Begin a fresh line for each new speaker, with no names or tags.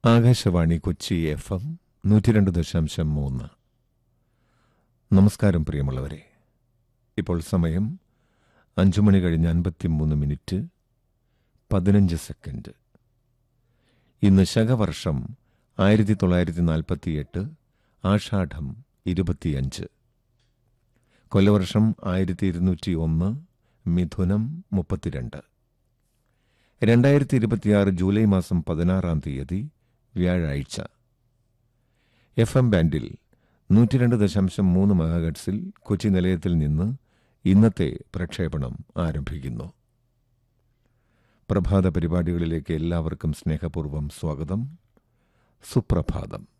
Akashvani Kochi F M നൂറ്റി രണ്ട് ദശാംശം മൂന്ന് നമസ്കാരം പ്രിയമുള്ളവരെ ഇപ്പോൾ സമയം അഞ്ചു മണി കഴിഞ്ഞ് അൻപത്തിമൂന്ന് മിനിറ്റ് പതിനഞ്ച് സെക്കൻഡ് ഇന്ന് ശകവർഷം ആയിരത്തി തൊള്ളായിരത്തി നാൽപ്പത്തിയെട്ട് ആഷാഢം ഇരുപത്തിയഞ്ച് കൊല്ലവർഷം ആയിരത്തി ഇരുന്നൂറ്റി ഒന്ന് മിഥുനം മുപ്പത്തിരണ്ട് രണ്ടായിരത്തി ഇരുപത്തിയാറ് ജൂലൈ മാസം പതിനാറാം തീയതി വ്യാഴാഴ്ച എഫ് എം ബാൻഡിൽ നൂറ്റിരണ്ട് ദശാംശം മൂന്ന് മെഗാഹെഡ്സിൽ കൊച്ചി നിലയത്തിൽ നിന്ന് ഇന്നത്തെ പ്രക്ഷേപണം ആരംഭിക്കുന്നു പ്രഭാത പരിപാടികളിലേക്ക് എല്ലാവർക്കും സ്നേഹപൂർവ്വം സ്വാഗതം സുപ്രഭാതം